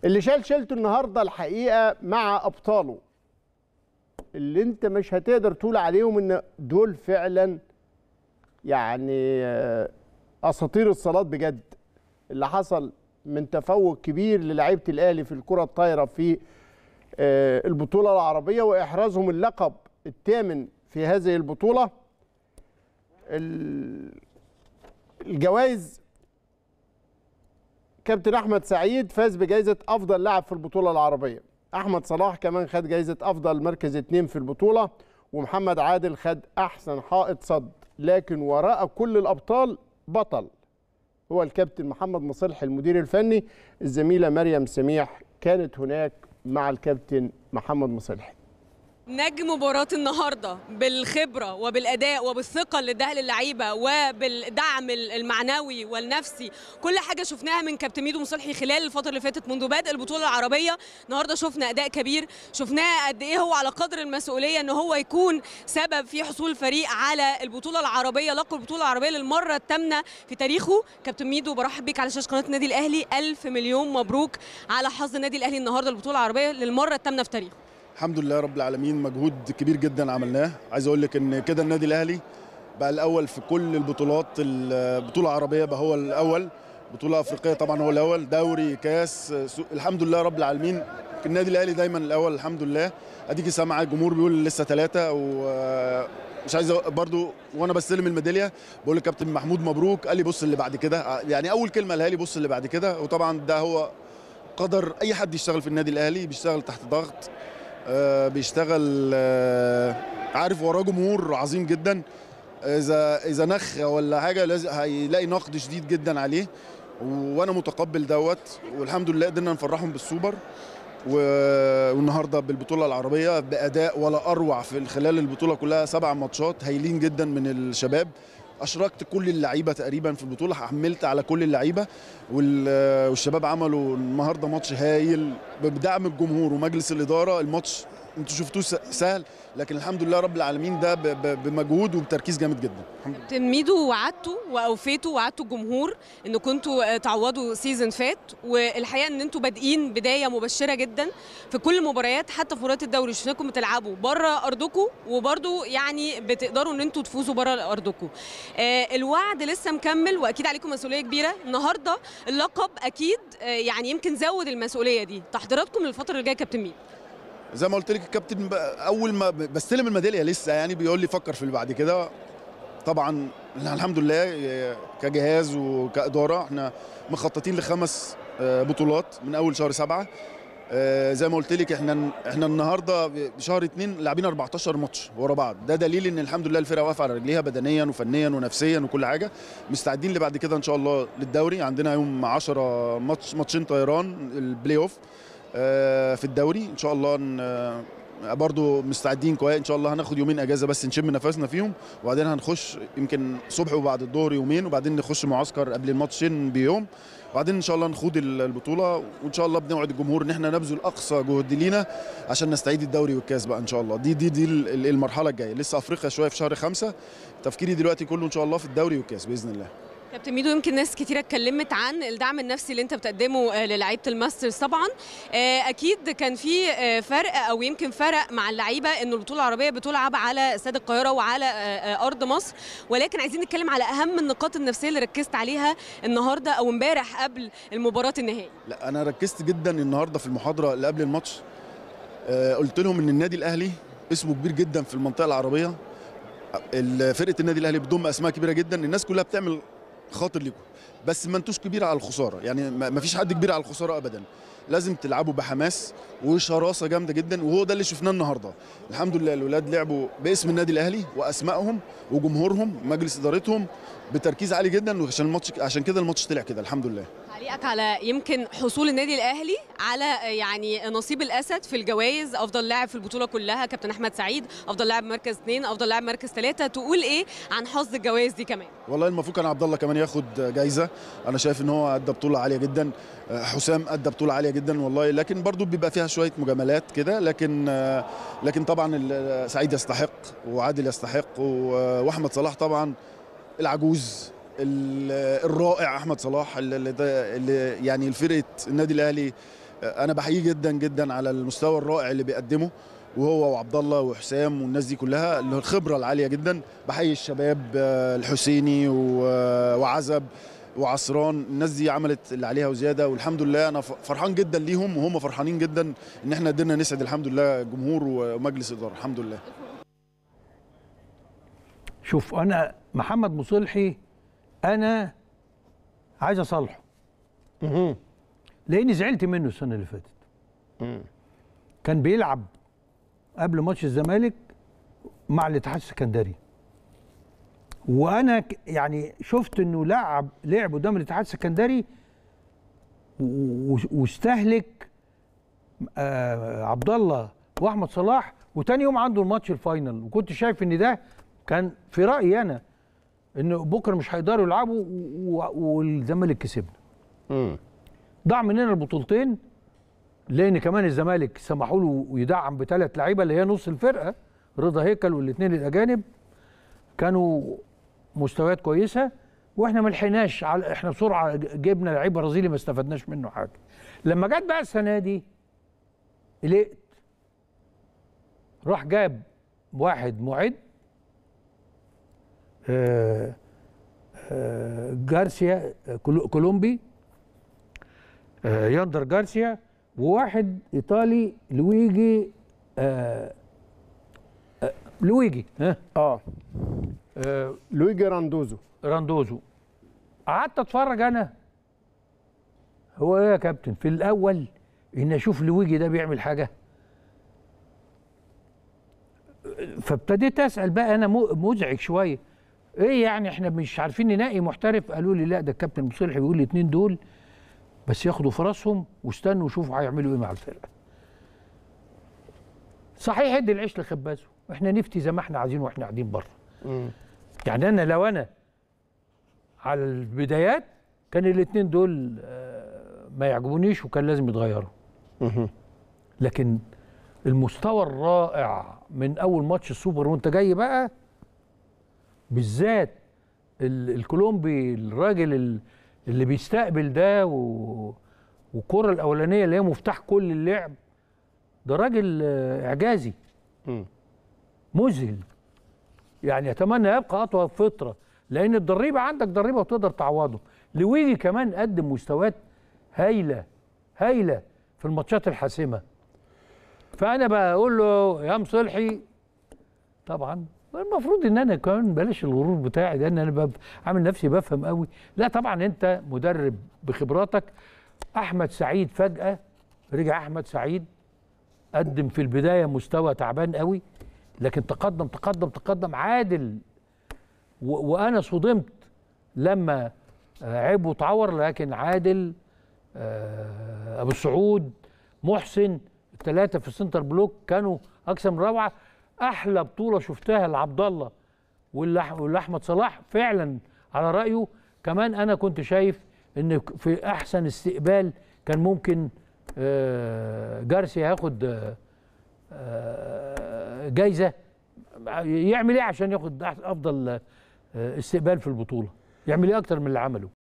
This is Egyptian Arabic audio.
اللي شال شيلته النهارده الحقيقه مع ابطاله اللي انت مش هتقدر تقول عليهم ان دول فعلا يعني آه، اساطير الصالات بجد اللي حصل من تفوق كبير للاعيبه الاهلي في الكره الطايره في آه، البطوله العربيه واحرازهم اللقب الثامن في هذه البطوله ال- الجوائز كابتن احمد سعيد فاز بجائزه افضل لاعب في البطوله العربيه احمد صلاح كمان خد جائزه افضل مركز اتنين في البطوله ومحمد عادل خد احسن حائط صد لكن وراء كل الابطال بطل هو الكابتن محمد مصلح المدير الفني الزميله مريم سميح كانت هناك مع الكابتن محمد مصلح نجم مباراة النهاردة بالخبرة وبالأداء وبالثقة اللي اداها للعيبة وبالدعم المعنوي والنفسي كل حاجة شفناها من كابتن ميدو مصلحي خلال الفترة اللي فاتت منذ بدء البطولة العربية النهاردة شفنا أداء كبير شفناه قد إيه هو على قدر المسؤولية إن هو يكون سبب في حصول الفريق على البطولة العربية لقب البطولة العربية للمرة الثامنة في تاريخه كابتن ميدو برحب بيك على شاشة قناة النادي الأهلي ألف مليون مبروك على حظ النادي الأهلي النهاردة البطولة العربية للمرة الثامنة في تاريخه الحمد لله رب العالمين مجهود كبير جدا عملناه عايز اقول لك ان كده النادي الاهلي بقى الاول في كل البطولات البطوله العربيه بقى هو الاول بطوله افريقيه طبعا هو الاول دوري كاس سو- الحمد لله رب العالمين النادي الاهلي دايما الاول الحمد لله اديكي سامعه الجمهور بيقول لسه ثلاثه ومش عايز أ- برضو وانا بستلم الميداليه بقول للكابتن محمود مبروك قال لي بص اللي بعد كده يعني اول كلمه قالها لي بص اللي بعد كده وطبعا ده هو قدر اي حد يشتغل في النادي الاهلي بيشتغل تحت ضغط آه، بيشتغل آه، عارف وراه جمهور عظيم جدا اذا اذا نخ ولا حاجه لازم هيلاقي نقد شديد جدا عليه وانا متقبل دوت والحمد لله قدرنا نفرحهم بالسوبر و- والنهارده بالبطوله العربيه باداء ولا اروع في خلال البطوله كلها سبع ماتشات هايلين جدا من الشباب اشركت كل اللعيبه تقريبا في البطوله حملت على كل اللعيبه وال- والشباب عملوا النهارده ماتش هايل بدعم الجمهور ومجلس الاداره الماتش انتوا شفتوه س- سهل لكن الحمد لله رب العالمين ده ب- ب- بمجهود وبتركيز جامد جدا الحمد لله. كابتن ميدو وعدتوا واوفيتوا وعدتوا الجمهور ان كنتوا آه، تعوضوا سيزون فات والحقيقه ان انتوا بادئين بدايه مبشره جدا في كل المباريات حتى في مباريات الدوري شفناكم بتلعبوا بره ارضكم وبرده يعني بتقدروا ان انتوا تفوزوا بره ارضكم آه، الوعد لسه مكمل واكيد عليكم مسؤوليه كبيره النهارده اللقب اكيد آه، يعني يمكن زود المسؤوليه دي تحضيراتكم للفتره اللي جايه كابتن ميدو زي ما قلت لك الكابتن ب- اول ما ب- بستلم الميداليه لسه يعني بيقول لي فكر في اللي بعد كده طبعا الحمد لله آه، كجهاز وكاداره احنا مخططين لخمس آه، بطولات من اول شهر سبعة آه، زي ما قلت لك احنا احنا النهارده بشهر اتنين لاعبين 14 ماتش ورا بعض ده دليل ان الحمد لله الفرقه واقفه على رجليها بدنيا وفنيا ونفسيا وكل حاجه مستعدين اللي بعد كده ان شاء الله للدوري عندنا يوم 10 ماتش ماتشين طيران البلاي اوف آه، في الدوري ان شاء الله ن- آه، برضو مستعدين كويس ان شاء الله هناخد يومين اجازه بس نشم نفسنا فيهم وبعدين هنخش يمكن صبح وبعد الظهر يومين وبعدين نخش معسكر قبل الماتشين بيوم وبعدين ان شاء الله نخوض ال- البطوله وان شاء الله بنوعد الجمهور ان احنا نبذل اقصى جهد لينا عشان نستعيد الدوري والكاس بقى ان شاء الله دي دي دي ال- ال- المرحله الجايه لسه افريقيا شويه في شهر خمسة تفكيري دلوقتي كله ان شاء الله في الدوري والكاس باذن الله كابتن ميدو يمكن ناس كتيرة اتكلمت عن الدعم النفسي اللي انت بتقدمه آه، للعيبة الماسترز طبعا آه، اكيد كان في آه، فرق او يمكن فرق مع اللعيبة انه البطولة العربية بتلعب على استاد القاهرة وعلى آه، آه، ارض مصر ولكن عايزين نتكلم على اهم النقاط النفسية اللي ركزت عليها النهاردة او امبارح قبل المباراة النهائي لا انا ركزت جدا النهارده في المحاضره اللي قبل الماتش آه، قلت لهم ان النادي الاهلي اسمه كبير جدا في المنطقه العربيه ال- فرقه النادي الاهلي بتضم اسماء كبيره جدا الناس كلها بتعمل خاطر ليكم بس ما انتوش كبيره على الخساره يعني ما ما فيش حد كبير على الخساره ابدا لازم تلعبوا بحماس وشراسه جامده جدا وهو ده اللي شفناه النهارده الحمد لله الولاد لعبوا باسم النادي الاهلي واسمائهم وجمهورهم مجلس ادارتهم بتركيز عالي جدا وعشان الماتش عشان كده الماتش طلع كده الحمد لله تعليقك على يمكن حصول النادي الاهلي على آه، يعني نصيب الاسد في الجوائز افضل لاعب في البطوله كلها كابتن احمد سعيد افضل لاعب مركز اثنين افضل لاعب مركز ثلاثه تقول ايه عن حظ الجوائز دي كمان والله المفروض كان عبد الله كمان ياخد جايزه انا شايف ان هو ادى بطوله عاليه جدا آه، حسام ادى بطوله عاليه جدا والله لكن برضو بيبقى فيها شويه مجاملات كده لكن آه، لكن طبعا ال- سعيد يستحق وعادل يستحق و- واحمد صلاح طبعا العجوز ال- الرائع احمد صلاح اللي, اللي, ده- اللي يعني الفرقه النادي الاهلي انا بحييه جدا جدا على المستوى الرائع اللي بيقدمه وهو وعبد الله وحسام والناس دي كلها اللي هو الخبره العاليه جدا بحيي الشباب آه، الحسيني و- وعزب وعصران الناس دي عملت اللي عليها وزياده والحمد لله انا ف- فرحان جدا ليهم وهم فرحانين جدا ان احنا قدرنا نسعد الحمد لله جمهور ومجلس اداره الحمد لله شوف انا محمد مصلحي انا عايز اصالحه مهم. لاني زعلت منه السنه اللي فاتت مم. كان بيلعب قبل ماتش الزمالك مع الاتحاد السكندري وانا ك- يعني شفت انه لعب لعب قدام الاتحاد السكندري و- و- واستهلك آه عبد الله واحمد صلاح وتاني يوم عنده الماتش الفاينل وكنت شايف ان ده كان في رايي انا ان بكره مش هيقدروا يلعبوا و- و- والزمالك كسبنا مم. ضاع مننا البطولتين لان كمان الزمالك سمحوا له يدعم بثلاث لعيبه اللي هي نص الفرقه رضا هيكل والاثنين الاجانب كانوا مستويات كويسه واحنا ما لحقناش على احنا بسرعه جبنا لعيب برازيلي ما استفدناش منه حاجه لما جت بقى السنه دي قلقت راح جاب واحد معد آه آه جارسيا آه، كولو- كولومبي آه، ياندر جارسيا وواحد ايطالي لويجي آه آه لويجي ها اه آه لويجي راندوزو راندوزو قعدت اتفرج انا هو ايه يا كابتن في الاول ان اشوف لويجي ده بيعمل حاجه فابتديت اسال بقى انا مو- مزعج شويه ايه يعني احنا مش عارفين نلاقي محترف قالوا لي لا ده الكابتن مصلحي بيقول الاثنين دول بس ياخدوا فرصهم واستنوا وشوفوا هيعملوا ايه مع الفرقه صحيح ادي العيش لخبازه احنا نفتي زي ما احنا عايزين واحنا قاعدين بره مم. يعني انا لو انا على البدايات كان الاثنين دول آه، ما يعجبونيش وكان لازم يتغيروا مهم. لكن المستوى الرائع من اول ماتش السوبر وانت جاي بقى بالذات ال- الكولومبي الراجل ال- اللي بيستقبل ده و- والكره الاولانيه اللي هي مفتاح كل اللعب ده راجل آه، اعجازي مم. مذهل يعني اتمنى يبقى اطول فتره لان الضريبه عندك ضريبه وتقدر تعوضه لويجي كمان قدم مستويات هايله هايله في الماتشات الحاسمه فانا بقول له يا مصلحي طبعا المفروض ان انا كمان بلاش الغرور بتاعي ده ان انا بب- عامل نفسي بفهم قوي لا طبعا انت مدرب بخبراتك احمد سعيد فجاه رجع احمد سعيد قدم في البدايه مستوى تعبان قوي لكن تقدم تقدم تقدم عادل و- وانا صدمت لما آه، عيب وتعور لكن عادل آه، ابو السعود محسن الثلاثه في السنتر بلوك كانوا اكثر من روعه احلى بطوله شفتها لعبد الله والأح- والاحمد صلاح فعلا على رايه كمان انا كنت شايف ان ك- في احسن استقبال كان ممكن آه، جارسيا ياخد آه، آه، جايزه يعمل ايه عشان ياخد أح- افضل آه، استقبال في البطوله يعمل ايه اكتر من اللي عمله